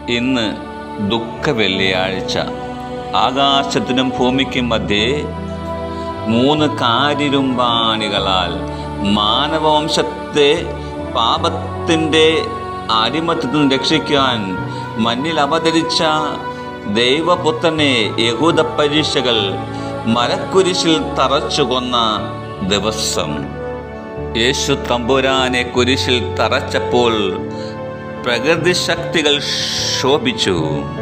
ഇന്ന് ദുഃഖ വെള്ളിയാഴ്ച ആകാശത്തിനും ഭൂമിക്കും മധ്യേ മൂന്ന് കാര്യരുമ്പാണികളാൽ മാനവവംശത്തെ പാപത്തിൻ്റെ അടിമത്തത്തിൽ നിന്ന് രക്ഷിക്കാൻ മണ്ണിൽ അവതരിച്ച ദൈവപുത്രനെ യഹൂദ പരീക്ഷകൾ മരക്കുരിശിൽ തറച്ചു കൊന്ന ദിവസം യേശു തമ്പുരാനെ കുരിശിൽ തറച്ചപ്പോൾ പ്രകൃതി ശക്തികൾ ശോഭിച്ചു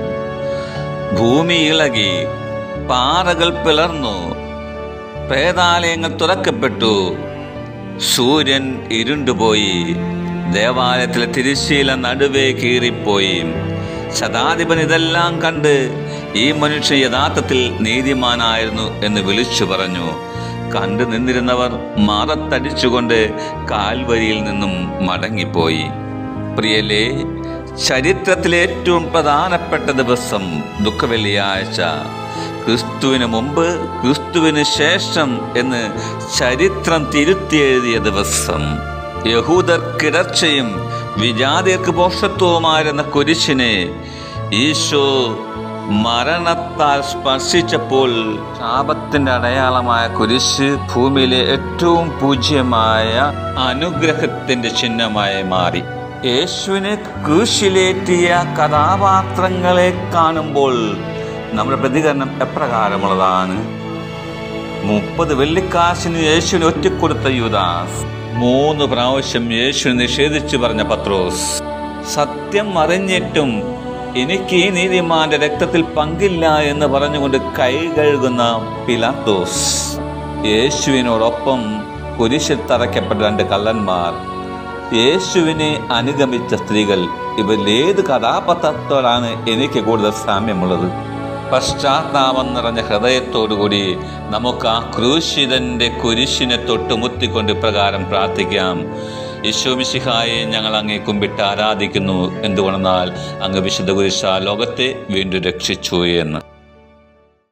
ഭൂമി ഇളകി പാറകൾ പിളർന്നു പ്രേതാലയങ്ങൾ തുറക്കപ്പെട്ടു സൂര്യൻ ഇരുണ്ടുപോയി ദേവാലയത്തിലെ തിരിശീല നടുവേ കീറിപ്പോയി ശതാധിപൻ ഇതെല്ലാം കണ്ട് ഈ മനുഷ്യൻ യഥാർത്ഥത്തിൽ നീതിമാനായിരുന്നു എന്ന് വിളിച്ചു പറഞ്ഞു കണ്ടു നിന്നിരുന്നവർ മാറത്തടിച്ചുകൊണ്ട് കാൽവരിയിൽ നിന്നും മടങ്ങിപ്പോയി പ്രിയലേ ചരിത്രത്തിലെ ഏറ്റവും പ്രധാനപ്പെട്ട ദിവസം ദുഃഖവെള്ളിയാഴ്ച ക്രിസ്തുവിന് മുമ്പ് ക്രിസ്തുവിന് ശേഷം എന്ന് ചരിത്രം തിരുത്തി എഴുതിയ ദിവസം യഹൂദർക്കിടർച്ചയും വിജാതിയർക്ക് പോഷത്വവുമായിരുന്ന കുരിശിനെ ഈശോ മരണത്താൽ സ്പർശിച്ചപ്പോൾ ശാപത്തിന്റെ അടയാളമായ കുരിശ് ഭൂമിയിലെ ഏറ്റവും പൂജ്യമായ അനുഗ്രഹത്തിന്റെ ചിഹ്നമായി മാറി യേശുവിനെ ക്രൂശിലേറ്റിയ കഥാപാത്രങ്ങളെ കാണുമ്പോൾ നമ്മുടെ പ്രതികരണം എപ്രകാരമുള്ളതാണ് മുപ്പത് വെള്ളിക്കാശിന് യേശുവിന് ഒറ്റക്കൊടുത്ത യുദാസ് മൂന്ന് പ്രാവശ്യം യേശു നിഷേധിച്ചു പറഞ്ഞ പത്രോസ് സത്യം അറിഞ്ഞിട്ടും എനിക്ക് ഈ നീതിമാന്റെ രക്തത്തിൽ പങ്കില്ല എന്ന് പറഞ്ഞുകൊണ്ട് കൈ കഴുകുന്ന പിലാത്തോസ് യേശുവിനോടൊപ്പം കുരിശിൽ തറയ്ക്കപ്പെട്ട രണ്ട് കള്ളന്മാർ യേശുവിനെ അനുഗമിച്ച സ്ത്രീകൾ ഇവരിൽ ഏത് കഥാപാത്രത്തോടാണ് എനിക്ക് കൂടുതൽ സാമ്യമുള്ളത് പശ്ചാത്താപം നിറഞ്ഞ ഹൃദയത്തോടുകൂടി നമുക്ക് ആ ക്രൂശിതന്റെ കുരിശിനെ തൊട്ടുമുത്തിക്കൊണ്ട് ഇപ്രകാരം പ്രാർത്ഥിക്കാം യശോമിശിഹായെ ഞങ്ങൾ അങ്ങേ കുമ്പിട്ട് ആരാധിക്കുന്നു എന്തുകൊണ്ടെന്നാൽ അങ്ങ് വിശുദ്ധ കുരിശ ലോകത്തെ വീണ്ടും രക്ഷിച്ചു എന്ന്